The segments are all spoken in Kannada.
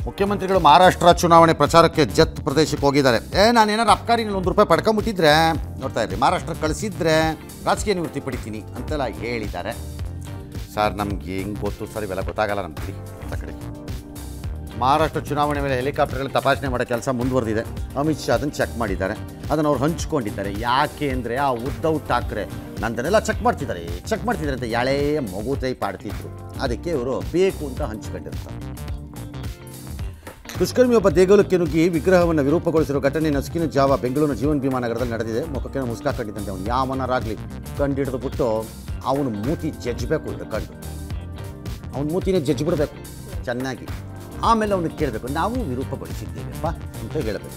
ಮುಖ್ಯಮಂತ್ರಿಗಳು ಮಹಾರಾಷ್ಟ್ರ ಚುನಾವಣೆ ಪ್ರಚಾರಕ್ಕೆ ಜತ್ ಪ್ರದೇಶಕ್ಕೆ ಹೋಗಿದ್ದಾರೆ ಏ ನಾನು ಏನಾರು ಅಬ್ಕಾರಿನಲ್ಲಿ ಒಂದು ರೂಪಾಯಿ ಪಡ್ಕೊಂಬಿಟ್ಟಿದ್ರೆ ನೋಡ್ತಾ ಇರ್ರಿ ಮಹಾರಾಷ್ಟ್ರಕ್ಕೆ ಕಳಿಸಿದ್ರೆ ರಾಜಕೀಯ ನಿವೃತ್ತಿ ಪಡಿತೀನಿ ಅಂತೆಲ್ಲ ಹೇಳಿದ್ದಾರೆ ಸರ್ ನಮ್ಗೆ ಹೆಂಗೆ ಗೊತ್ತು ಸರ್ ಇವೆಲ್ಲ ಗೊತ್ತಾಗಲ್ಲ ನಮ್ಗೆ ಆ ಕಡೆ ಮಹಾರಾಷ್ಟ್ರ ಚುನಾವಣೆ ಮೇಲೆ ಹೆಲಿಕಾಪ್ಟರ್ಗಳು ತಪಾಸಣೆ ಮಾಡೋ ಕೆಲಸ ಮುಂದುವರೆದಿದೆ ಅಮಿತ್ ಶಾ ಅದನ್ನು ಚೆಕ್ ಮಾಡಿದ್ದಾರೆ ಅದನ್ನು ಅವ್ರು ಹಂಚ್ಕೊಂಡಿದ್ದಾರೆ ಯಾಕೆ ಅಂದರೆ ಆ ಉದ್ದವ್ ಠಾಕ್ರೆ ನಂದನ್ನೆಲ್ಲ ಚೆಕ್ ಮಾಡ್ತಿದ್ದಾರೆ ಚೆಕ್ ಮಾಡ್ತಿದ್ದಾರೆ ಅಂತ ಎಳೆ ಮಗು ಟೈಪ್ ಆಡ್ತಿದ್ರು ಅದಕ್ಕೆ ಇವರು ಬೇಕು ಅಂತ ಹಂಚ್ಕೊಂಡಿರ್ತಾರೆ ದುಷ್ಕರ್ಮಿಯೊಬ್ಬ ದೇಗುಲಕ್ಕೆ ನುಗ್ಗಿ ವಿಗ್ರಹವನ್ನು ವಿರೂಪಗೊಳಿಸಿರುವ ಘಟನೆ ನಸುಕಿನ ಜಾವ ಬೆಂಗಳೂರಿನ ಜೀವನ್ ಭೀಮಾ ನಗರದಲ್ಲಿ ನಡೆದಿದೆ ಮುಖಕ್ಕೆ ಮುಸ್ಕಾಕೊಂಡಿದ್ದಂತೆ ಅವನು ಯಾವನರಾಗಲಿ ಕಂಡು ಹಿಡಿದು ಬಿಟ್ಟು ಅವನು ಮೂತಿ ಜಜ್ಬೇಕು ಇದ್ರ ಕಂಡು ಅವನ ಮೂತಿನೇ ಜಜ್ಜಿ ಬಿಡಬೇಕು ಚೆನ್ನಾಗಿ ಆಮೇಲೆ ಅವನಿಗೆ ಕೇಳಬೇಕು ನಾವು ವಿರೂಪಗೊಳಿಸಿದ್ದೇವೆಪ್ಪ ಅಂತ ಹೇಳಬೇಕು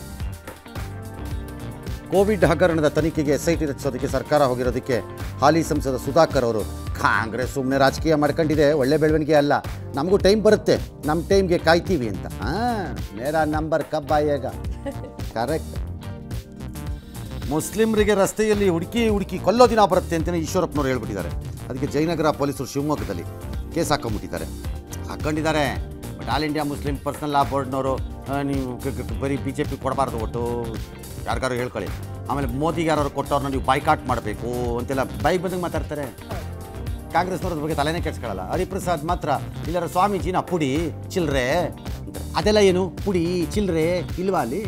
ಕೋವಿಡ್ ಹಗರಣದ ತನಿಖೆಗೆ ಎಸ್ ಐ ಟಿ ರಚಿಸೋದಕ್ಕೆ ಸರ್ಕಾರ ಹೋಗಿರೋದಕ್ಕೆ ಹಾಲಿ ಸಂಸದ ಸುಧಾಕರ್ ಅವರು ಕಾಂಗ್ರೆಸ್ ಸುಮ್ಮನೆ ರಾಜಕೀಯ ಮಾಡ್ಕೊಂಡಿದೆ ಒಳ್ಳೆ ಬೆಳವಣಿಗೆ ಅಲ್ಲ ನಮಗೂ ಟೈಮ್ ಬರುತ್ತೆ ನಮ್ಮ ಟೈಮ್ಗೆ ಕಾಯ್ತೀವಿ ಅಂತ ಹಾಂ ಮೇರಾ ನಂಬರ್ ಕಬ್ಬಾಯಾಗ ಕರೆಕ್ಟ್ ಮುಸ್ಲಿಮರಿಗೆ ರಸ್ತೆಯಲ್ಲಿ ಹುಡುಕಿ ಹುಡುಕಿ ಕೊಲ್ಲೋ ದಿನ ಬರುತ್ತೆ ಅಂತಲೇ ಈಶ್ವರಪ್ಪನವ್ರು ಹೇಳ್ಬಿಟ್ಟಿದ್ದಾರೆ ಅದಕ್ಕೆ ಜಯನಗರ ಪೊಲೀಸರು ಶಿವಮೊಗ್ಗದಲ್ಲಿ ಕೇಸ್ ಹಾಕೊಂಡ್ಬಿಟ್ಟಿದ್ದಾರೆ ಹಾಕ್ಕೊಂಡಿದ್ದಾರೆ but all India Muslim personal law ಬೋರ್ಡ್ನವರು ಆ, ನೀವು ಕ- ಕ- ಬರೀ ಬಿ ಜೆ ಪಿ ಕೊಡಬಾರ್ದು ಒಟ್ಟು ಯಾರಿಗಾರು ಹೇಳ್ಕೊಳ್ಳಿ ಆಮೇಲೆ ಮೋದಿಗೆ ಯಾರು ಕೊಟ್ಟವ್ರನ್ನ ನೀವು ಬಾಯ್ಕಾಟ್ ಮಾಡಬೇಕು ಅಂತೆಲ್ಲ ಬೈಕ್ ಬಂದಂಗೆ ಮಾತಾಡ್ತಾರೆ ಕಾಂಗ್ರೆಸ್ನವ್ರ ಬಗ್ಗೆ ತಲೆನೇ ಕೆಡ್ಸ್ಕೊಳ್ಳಲ್ಲ ಹರಿಪ್ರಸಾದ್ ಮಾತ್ರ ಇಲ್ಲರ ಸ್ವಾಮೀಜಿನ ಪುಡಿ ಚಿಲ್ರೆ ಅಂತಾರೆ. ಅದೆಲ್ಲ ಏನು ಪುಡಿ ಚಿಲ್ರೆ ಇಲ್ವಾ ಅಲ್ಲಿ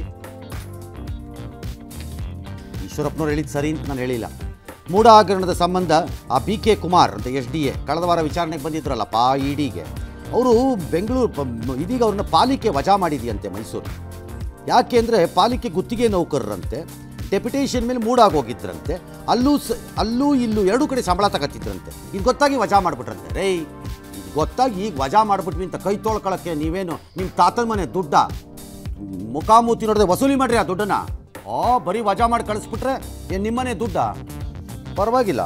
ಈಶ್ವರಪ್ಪನವ್ರು ಹೇಳಿದ್ದು ಸರಿ ಅಂತ ನಾನು ಹೇಳಿಲ್ಲ ಮೂಢ ಹಗರಣದ ಸಂಬಂಧ ಆ ಬಿ ಕೆ ಕುಮಾರ್ ಅಂತ ಎಸ್ ಡಿ ಎ ಕಳೆದ ವಾರ ವಿಚಾರಣೆಗೆ ಬಂದಿದ್ರಲ್ಲಪ್ಪ ಇ ಡಿಗೆ ಅವರು ಬೆಂಗಳೂರು ಪ- ಇದೀಗ ಅವ್ರನ್ನ ಪಾಲಿಕೆ ವಜಾ ಮಾಡಿದೆಯಂತೆ ಮೈಸೂರು ಯಾಕೆ ಅಂದರೆ ಪಾಲಿಕೆ ಗುತ್ತಿಗೆ ನೌಕರರಂತೆ ಡೆಪ್ಯುಟೇಷನ್ ಮೇಲೆ ಮೂಡಾಗೋಗಿದ್ರಂತೆ ಅಲ್ಲೂ ಸ ಅಲ್ಲೂ ಇಲ್ಲೂ ಎರಡೂ ಕಡೆ ಸಂಬಳ ತಗತ್ತಿದ್ರಂತೆ ಇದು ಗೊತ್ತಾಗಿ ವಜಾ ಮಾಡಿಬಿಟ್ರಂತೆ ರೇ ಇದು ಗೊತ್ತಾಗಿ ಈಗ ವಜಾ ಮಾಡಿಬಿಟ್ವಿ ಅಂತ ಕೈ ತೊಳ್ಕೊಳಕ್ಕೆ ನೀವೇನು ನಿಮ್ಮ ತಾತನ ಮನೆ ದುಡ್ಡ ಮುಖಾಮೂತಿ ನೋಡಿದ್ರೆ ವಸೂಲಿ ಮಾಡ್ರಿ ಆ ದುಡ್ಡನ್ನ ಓ ಬರೀ ವಜಾ ಮಾಡಿ ಕಳಿಸ್ಬಿಟ್ರೆ ಏನು ನಿಮ್ಮನೆ ದುಡ್ಡ ಪರವಾಗಿಲ್ಲ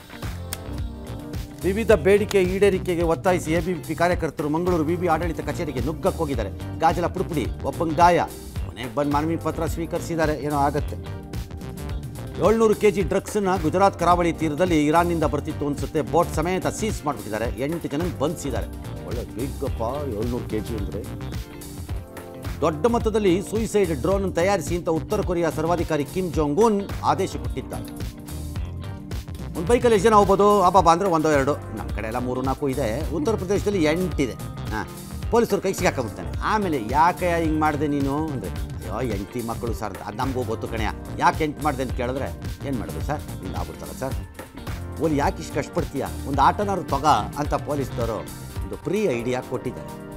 ವಿವಿಧ ಬೇಡಿಕೆ ಈಡೇರಿಕೆಗೆ ಒತ್ತಾಯಿಸಿ ಎಬಿವಿಪಿ ಕಾರ್ಯಕರ್ತರು ಮಂಗಳೂರು ವಿಬಿ ಆಡಳಿತ ಕಚೇರಿಗೆ ನುಗ್ಗಕ್ಕೆ ಹೋಗಿದ್ದಾರೆ ಗಾಜಲ ಪುಡುಪುಡಿ ಒಬ್ಬಂಗೆ ಗಾಯ ಕೊನೆಗೆ ಬಂದು ಮನವಿ ಪತ್ರ ಸ್ವೀಕರಿಸಿದ್ದಾರೆ ಏನೋ ಆಗತ್ತೆ ಏಳ್ನೂರು ಕೆ ಜಿ ಡ್ರಗ್ಸನ್ನ ಗುಜರಾತ್ ಕರಾವಳಿ ತೀರದಲ್ಲಿ ಇರಾನ್ನಿಂದ ಬರ್ತಿತ್ತು ಅನ್ಸುತ್ತೆ ಬೋಟ್ ಸಮೇತ ಸೀಸ್ ಮಾಡಿಬಿಟ್ಟಿದ್ದಾರೆ ಎಂಟು ಜನ ಬಂಧಿಸಿದ್ದಾರೆ ಒಳ್ಳೆ ಬಿಗ್ಗಪ್ಪ ಏಳ್ನೂರು ಕೆ ಜಿ ಅಂದರೆ ದೊಡ್ಡ ಮೊತ್ತದಲ್ಲಿ ಸೂಯಿಸೈಡ್ ಡ್ರೋನ್ ತಯಾರಿಸಿ ಅಂತ ಉತ್ತರ ಕೊರಿಯಾ ಸರ್ವಾಧಿಕಾರಿ ಕಿಮ್ ಜೋಂಗ್ ಉನ್ ಆದೇಶ ಕೊಟ್ಟಿದ್ದಾರೆ ಒಂದು ಬೈಕಲ್ಲಿ ಎಷ್ಟು ಜನ ಹೋಗ್ಬೋದು ಅಬ್ಬಬ್ಬ ಅಂದರೆ ಒಂದೋ ಎರಡು ನಮ್ಮ ಕಡೆ ಎಲ್ಲ ಮೂರು ನಾಲ್ಕು ಇದೆ ಉತ್ತರ ಪ್ರದೇಶದಲ್ಲಿ ಎಂಟಿದೆ ಹಾಂ ಪೊಲೀಸರು ಕೈ ಸಿಗಾಕೊಂಡ್ಬಿಡ್ತಾನೆ ಆಮೇಲೆ ಯಾಕೆ ಹಿಂಗೆ ಮಾಡಿದೆ ನೀನು ಅಂದರೆ ಅಯ್ಯೋ ಎಂಟಿ ಮಕ್ಕಳು ಸರ್ ಅದು ನಮಗೂ ಗೊತ್ತು ಕಣೆಯ ಯಾಕೆ ಎಂಟು ಮಾಡಿದೆ ಅಂತ ಕೇಳಿದ್ರೆ ಏನು ಮಾಡೋದು ಸರ್ ಹಿಂಗೆ ಆಗ್ಬಿಡ್ತಲ್ಲ ಸರ್ ಓಲಿ ಯಾಕೆ ಇಷ್ಟು ಕಷ್ಟಪಡ್ತೀಯ ಒಂದು ಆಟೋನಾರು ತಗ ಅಂತ ಪೊಲೀಸ್ನವರು ಒಂದು ಫ್ರೀ ಐಡಿಯಾ ಕೊಟ್ಟಿದ್ದಾರೆ